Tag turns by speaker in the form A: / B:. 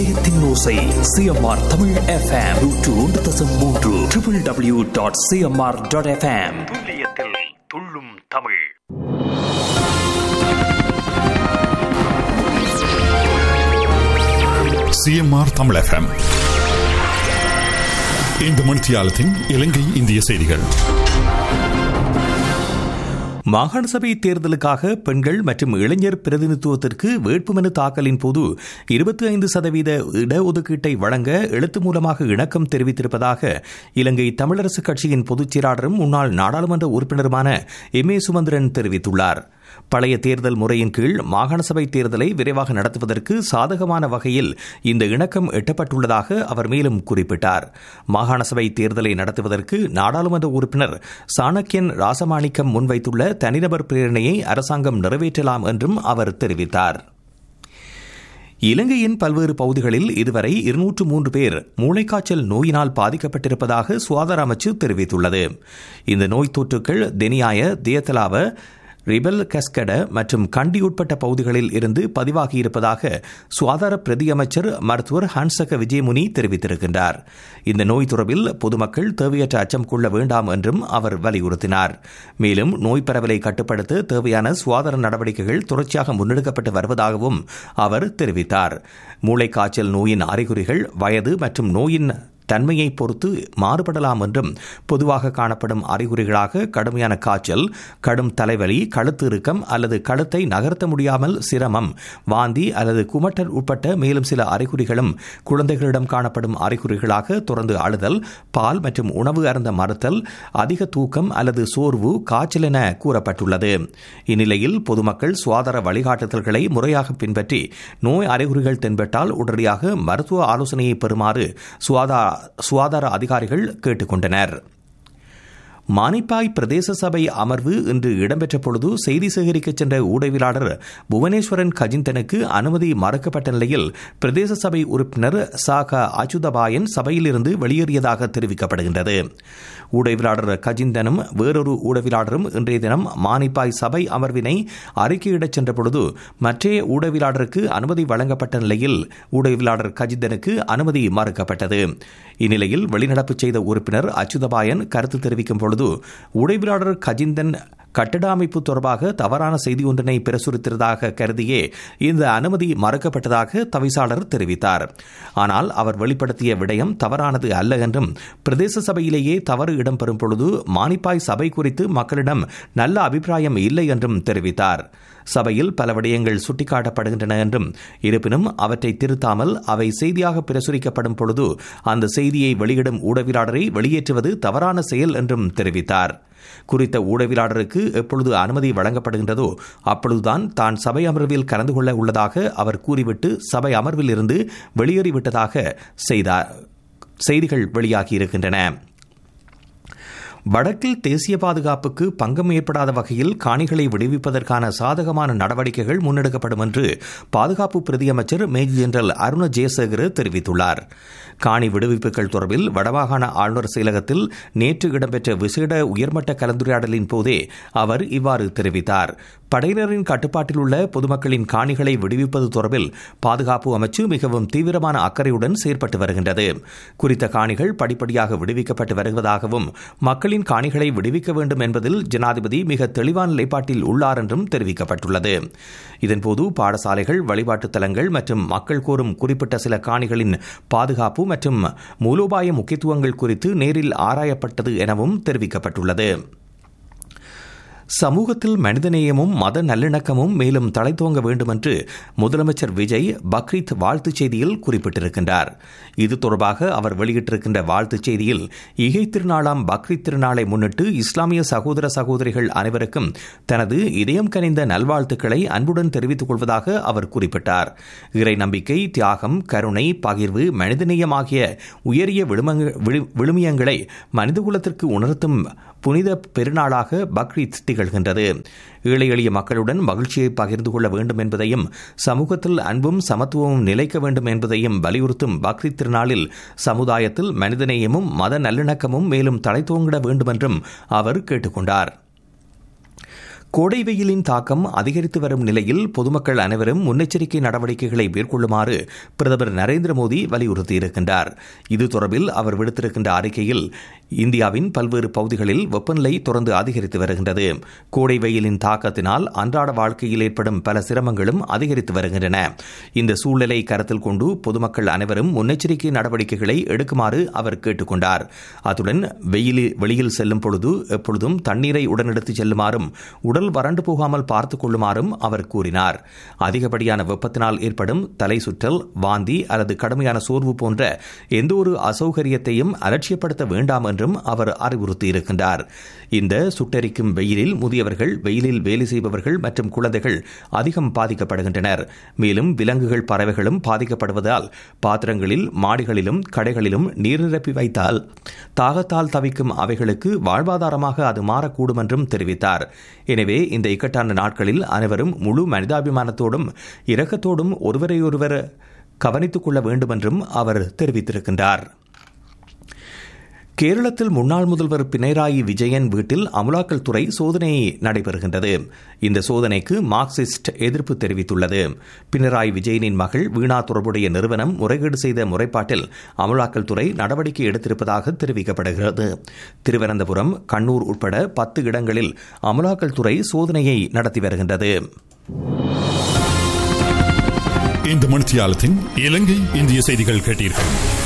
A: இதயத்தின் ஓசை CMR Tamil FM நூற்று ஒன்று தசம் மூன்று triple W dot CMR dot FM Tamil துள்ளும் தமிழ்
B: சிஎம்ஆர் தமிழ் எஃப்எம் இந்த மணித்தியாலத்தின் இலங்கை இந்திய செய்திகள்
C: மாகாண சபை தேர்தலுக்காக பெண்கள் மற்றும் இளைஞர் பிரதிநிதித்துவத்திற்கு வேட்புமனு தாக்கலின் போது இருபத்தி ஐந்து சதவீத இடஒதுக்கீட்டை வழங்க எழுத்து மூலமாக இணக்கம் தெரிவித்திருப்பதாக இலங்கை தமிழரசு கட்சியின் பொதுச் செயலாளரும் முன்னாள் நாடாளுமன்ற உறுப்பினருமான எம் ஏ சுமந்திரன் தெரிவித்துள்ளார் பழைய தேர்தல் முறையின் கீழ் மாகாண சபை தேர்தலை விரைவாக நடத்துவதற்கு சாதகமான வகையில் இந்த இணக்கம் எட்டப்பட்டுள்ளதாக அவர் மேலும் குறிப்பிட்டார் மாகாண சபை தேர்தலை நடத்துவதற்கு நாடாளுமன்ற உறுப்பினர் சாணக்கியன் ராசமாணிக்கம் முன்வைத்துள்ள தனிநபர் பிரேரணையை அரசாங்கம் நிறைவேற்றலாம் என்றும் அவர் தெரிவித்தார் இலங்கையின் பல்வேறு பகுதிகளில் இதுவரை இருநூற்று மூன்று பேர் மூளைக்காய்ச்சல் நோயினால் பாதிக்கப்பட்டிருப்பதாக சுகாதார அமைச்சு தெரிவித்துள்ளது இந்த நோய் தொற்றுக்கள் தெனியாய தியத்தலாவ ரிபல் கஸ்கட மற்றும் கண்டி உட்பட்ட பகுதிகளில் இருந்து பதிவாகியிருப்பதாக சுகாதார பிரதி அமைச்சர் மருத்துவர் ஹன்சக விஜயமுனி தெரிவித்திருக்கின்றார் இந்த நோய் தொடர்பில் பொதுமக்கள் தேவையற்ற அச்சம் கொள்ள வேண்டாம் என்றும் அவர் வலியுறுத்தினார் மேலும் நோய் பரவலை கட்டுப்படுத்த தேவையான சுகாதார நடவடிக்கைகள் தொடர்ச்சியாக முன்னெடுக்கப்பட்டு வருவதாகவும் அவர் தெரிவித்தார் மூளைக்காய்ச்சல் நோயின் அறிகுறிகள் வயது மற்றும் நோயின் தன்மையை பொறுத்து மாறுபடலாம் என்றும் பொதுவாக காணப்படும் அறிகுறிகளாக கடுமையான காய்ச்சல் கடும் தலைவலி கழுத்து இறுக்கம் அல்லது கழுத்தை நகர்த்த முடியாமல் சிரமம் வாந்தி அல்லது குமட்டல் உட்பட்ட மேலும் சில அறிகுறிகளும் குழந்தைகளிடம் காணப்படும் அறிகுறிகளாக தொடர்ந்து அழுதல் பால் மற்றும் உணவு அருந்த மறுத்தல் அதிக தூக்கம் அல்லது சோர்வு காய்ச்சல் என கூறப்பட்டுள்ளது இந்நிலையில் பொதுமக்கள் சுகாதார வழிகாட்டுதல்களை முறையாக பின்பற்றி நோய் அறிகுறிகள் தென்பட்டால் உடனடியாக மருத்துவ ஆலோசனையை பெறுமாறு சுகாதார சுகாதார அதிகாரிகள் கேட்டுக் கொண்டனர் மானிப்பாய் பிரதேச சபை அமர்வு இன்று இடம்பெற்ற பொழுது செய்தி சேகரிக்கச் சென்ற ஊடகவியலாளர் புவனேஸ்வரன் கஜிந்தனுக்கு அனுமதி மறுக்கப்பட்ட நிலையில் பிரதேச சபை உறுப்பினர் சாக அச்சுதபாயன் சபையிலிருந்து வெளியேறியதாக தெரிவிக்கப்படுகின்றது ஊடகவியலாளர் கஜிந்தனும் வேறொரு ஊடகவியலாளரும் இன்றைய தினம் மானிப்பாய் சபை அமர்வினை அறிக்கையிடச் சென்ற பொழுது மற்றைய ஊடகவியலாளருக்கு அனுமதி வழங்கப்பட்ட நிலையில் ஊடகவியலாளர் கஜிந்தனுக்கு அனுமதி மறுக்கப்பட்டது இந்நிலையில் வெளிநடப்பு செய்த உறுப்பினர் அச்சுதபாயன் கருத்து தெரிவிக்கும் பொழுது உடைவியலாளர் கஜிந்தன் கட்டட அமைப்பு தொடர்பாக தவறான செய்தி ஒன்றினை பிரசுரித்ததாக கருதியே இந்த அனுமதி மறுக்கப்பட்டதாக தவிசாளர் தெரிவித்தார் ஆனால் அவர் வெளிப்படுத்திய விடயம் தவறானது அல்ல என்றும் பிரதேச சபையிலேயே தவறு இடம்பெறும் பொழுது மானிப்பாய் சபை குறித்து மக்களிடம் நல்ல அபிப்பிராயம் இல்லை என்றும் தெரிவித்தார் சபையில் பல விடயங்கள் சுட்டிக்காட்டப்படுகின்றன என்றும் இருப்பினும் அவற்றை திருத்தாமல் அவை செய்தியாக பிரசுரிக்கப்படும் பொழுது அந்த செய்தியை வெளியிடும் ஊடகவியலாளரை வெளியேற்றுவது தவறான செயல் என்றும் தெரிவித்தார் குறித்த ஊடகவியலாளருக்கு எப்பொழுது அனுமதி வழங்கப்படுகின்றதோ அப்பொழுதுதான் தான் சபை அமர்வில் கலந்து கொள்ள உள்ளதாக அவர் கூறிவிட்டு சபை அமர்வில் இருந்து வெளியேறிவிட்டதாக செய்தார் செய்திகள் வெளியாகியிருக்கின்றன வடக்கில் தேசிய பாதுகாப்புக்கு பங்கம் ஏற்படாத வகையில் காணிகளை விடுவிப்பதற்கான சாதகமான நடவடிக்கைகள் முன்னெடுக்கப்படும் என்று பாதுகாப்பு பிரதியமைச்சர் மேஜர் ஜெனரல் அருண ஜெயசேகர் தெரிவித்துள்ளார் காணி விடுவிப்புகள் தொடர்பில் வடமாகாண ஆளுநர் செயலகத்தில் நேற்று இடம்பெற்ற விசேட உயர்மட்ட கலந்துரையாடலின் போதே அவர் இவ்வாறு தெரிவித்தார் படையினரின் கட்டுப்பாட்டில் உள்ள பொதுமக்களின் காணிகளை விடுவிப்பது தொடர்பில் பாதுகாப்பு அமைச்சு மிகவும் தீவிரமான அக்கறையுடன் செயற்பட்டு வருகின்றது குறித்த காணிகள் படிப்படியாக விடுவிக்கப்பட்டு வருவதாகவும் மக்களின் காணிகளை விடுவிக்க வேண்டும் என்பதில் ஜனாதிபதி மிக தெளிவான நிலைப்பாட்டில் உள்ளார் என்றும் தெரிவிக்கப்பட்டுள்ளது இதன்போது பாடசாலைகள் வழிபாட்டுத் தலங்கள் மற்றும் மக்கள் கோரும் குறிப்பிட்ட சில காணிகளின் பாதுகாப்பு மற்றும் மூலோபாய முக்கியத்துவங்கள் குறித்து நேரில் ஆராயப்பட்டது எனவும் தெரிவிக்கப்பட்டுள்ளது சமூகத்தில் மனிதநேயமும் மத நல்லிணக்கமும் மேலும் தழைத்தோங்க வேண்டும் என்று முதலமைச்சர் விஜய் பக்ரீத் வாழ்த்துச் செய்தியில் குறிப்பிட்டிருக்கின்றார் இது தொடர்பாக அவர் வெளியிட்டிருக்கின்ற வாழ்த்துச் செய்தியில் இகை திருநாளாம் பக்ரீத் திருநாளை முன்னிட்டு இஸ்லாமிய சகோதர சகோதரிகள் அனைவருக்கும் தனது இதயம் கனிந்த நல்வாழ்த்துக்களை அன்புடன் தெரிவித்துக் கொள்வதாக அவர் குறிப்பிட்டார் இறை நம்பிக்கை தியாகம் கருணை பகிர்வு மனிதநேயம் ஆகிய உயரிய விழுமியங்களை மனிதகுலத்திற்கு உணர்த்தும் புனித பெருநாளாக பக்ரீத் திகழ்கின்றது ஏழை எளிய மக்களுடன் மகிழ்ச்சியை பகிர்ந்து கொள்ள வேண்டும் என்பதையும் சமூகத்தில் அன்பும் சமத்துவமும் நிலைக்க வேண்டும் என்பதையும் வலியுறுத்தும் பக்ரீத் திருநாளில் சமுதாயத்தில் மனிதநேயமும் மத நல்லிணக்கமும் மேலும் தலைத்தோங்கிட வேண்டும் என்றும் அவர் கேட்டுக்கொண்டார் கோடை வெயிலின் தாக்கம் அதிகரித்து வரும் நிலையில் பொதுமக்கள் அனைவரும் முன்னெச்சரிக்கை நடவடிக்கைகளை மேற்கொள்ளுமாறு பிரதமர் நரேந்திர மோடி வலியுறுத்தியிருக்கின்றார் இது தொடர்பில் அவர் விடுத்திருக்கின்ற அறிக்கையில் இந்தியாவின் பல்வேறு பகுதிகளில் வெப்பநிலை தொடர்ந்து அதிகரித்து வருகின்றது கோடை வெயிலின் தாக்கத்தினால் அன்றாட வாழ்க்கையில் ஏற்படும் பல சிரமங்களும் அதிகரித்து வருகின்றன இந்த சூழ்நிலை கருத்தில் கொண்டு பொதுமக்கள் அனைவரும் முன்னெச்சரிக்கை நடவடிக்கைகளை எடுக்குமாறு அவர் கேட்டுக் கொண்டார் அத்துடன் வெயிலில் வெளியில் செல்லும் பொழுது எப்பொழுதும் தண்ணீரை உடனெடுத்து செல்லுமாறும் உடல் வறண்டு போகாமல் பார்த்துக் கொள்ளுமாறும் அவர் கூறினார் அதிகப்படியான வெப்பத்தினால் ஏற்படும் தலை சுற்றல் வாந்தி அல்லது கடுமையான சோர்வு போன்ற எந்த ஒரு அசௌகரியத்தையும் அலட்சியப்படுத்த வேண்டாம் என்றும் அவர் அறிவுறுத்தியிருக்கின்றார் இந்த சுட்டரிக்கும் வெயிலில் முதியவர்கள் வெயிலில் வேலை செய்பவர்கள் மற்றும் குழந்தைகள் அதிகம் பாதிக்கப்படுகின்றனர் மேலும் விலங்குகள் பறவைகளும் பாதிக்கப்படுவதால் பாத்திரங்களில் மாடிகளிலும் கடைகளிலும் நீர் நிரப்பி வைத்தால் தாகத்தால் தவிக்கும் அவைகளுக்கு வாழ்வாதாரமாக அது மாறக்கூடும் என்றும் தெரிவித்தார் எனவே இந்த இக்கட்டான நாட்களில் அனைவரும் முழு மனிதாபிமானத்தோடும் இரக்கத்தோடும் ஒருவரையொருவர் கவனித்துக் கொள்ள வேண்டும் என்றும் அவர் தெரிவித்திருக்கின்றார் கேரளத்தில் முன்னாள் முதல்வர் பினராயி விஜயன் வீட்டில் அமலாக்கல் துறை சோதனை நடைபெறுகின்றது இந்த சோதனைக்கு மார்க்சிஸ்ட் எதிர்ப்பு தெரிவித்துள்ளது பினராயி விஜயனின் மகள் வீணா தொடர்புடைய நிறுவனம் முறைகேடு செய்த முறைப்பாட்டில் அமலாக்கல் துறை நடவடிக்கை எடுத்திருப்பதாக தெரிவிக்கப்படுகிறது திருவனந்தபுரம் கண்ணூர் உட்பட பத்து இடங்களில் அமலாக்கல் துறை சோதனையை நடத்தி வருகின்றது
B: இந்த மணித்தியாலத்தின் இலங்கை இந்திய செய்திகள் கேட்டீர்கள்